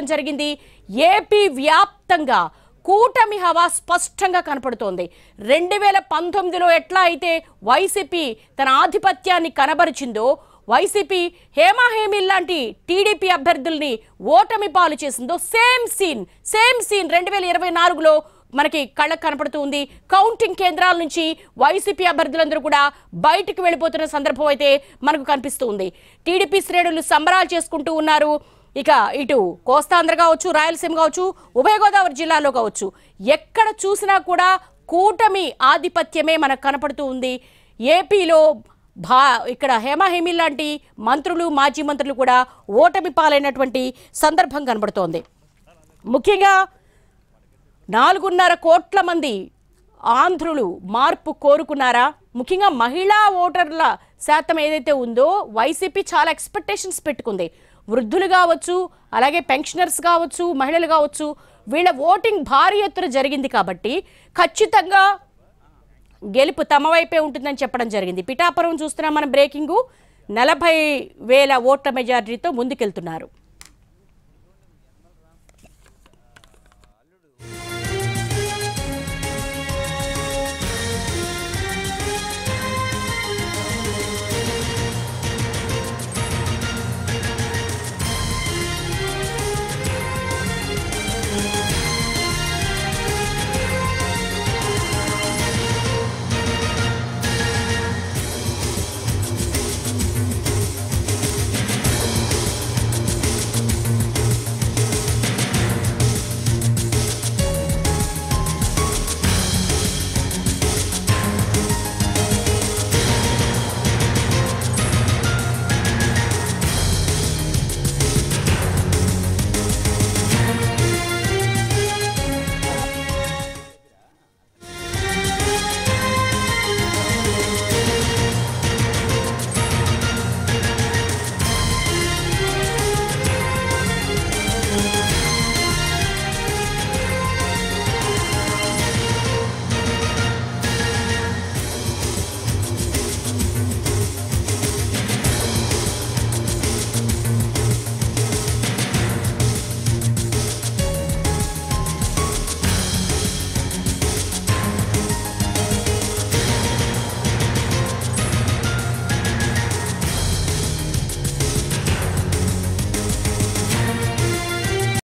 చెప్పడం జరిగింది ఏపీ వ్యాప్తంగా కూటమి హవా స్పష్టంగా కనపడుతోంది రెండు వేల పంతొమ్మిదిలో ఎట్లా అయితే వైసీపీ తన ఆధిపత్యాన్ని కనబరిచిందో వైసీపీ హేమాహేమిల్ లాంటి టీడీపీ అభ్యర్థుల్ని ఓటమి పాలు చేసిందో సేమ్ సీన్ సేమ్ సీన్ రెండు వేల ఇరవై నాలుగులో మనకి కళ్ళకు కనపడుతుంది కౌంటింగ్ కేంద్రాల నుంచి వైసీపీ అభ్యర్థులందరూ కూడా బయటకు వెళ్ళిపోతున్న సందర్భం అయితే మనకు కనిపిస్తుంది టీడీపీ శ్రేణులు సంబరాలు చేసుకుంటూ ఉన్నారు ఇక ఇటు కోస్తాంధ్ర కావచ్చు రాయలసీమ కావచ్చు ఉభయ గోదావరి జిల్లాలో కావచ్చు ఎక్కడ చూసినా కూడా కూటమి ఆధిపత్యమే మనకు కనపడుతూ ఉంది ఏపీలో భా ఇక్కడ హేమాహేమి లాంటి మంత్రులు మాజీ మంత్రులు కూడా ఓటమి పాలైనటువంటి సందర్భం కనబడుతోంది ముఖ్యంగా నాలుగున్నర కోట్ల మంది ఆంధ్రులు మార్పు కోరుకున్నారా ముఖ్యంగా మహిళా ఓటర్ల శాతం ఏదైతే ఉందో వైసీపీ చాలా ఎక్స్పెక్టేషన్స్ పెట్టుకుంది వృద్ధులు కావచ్చు అలాగే పెన్షనర్స్ కావచ్చు మహిళలు కావచ్చు వీళ్ళ ఓటింగ్ భారీ ఎత్తున జరిగింది కాబట్టి ఖచ్చితంగా గెలుపు తమ వైపే ఉంటుందని చెప్పడం జరిగింది పిఠాపురం చూస్తున్నాం మనం బ్రేకింగు నలభై వేల ఓట్ల మెజారిటీతో ముందుకెళ్తున్నారు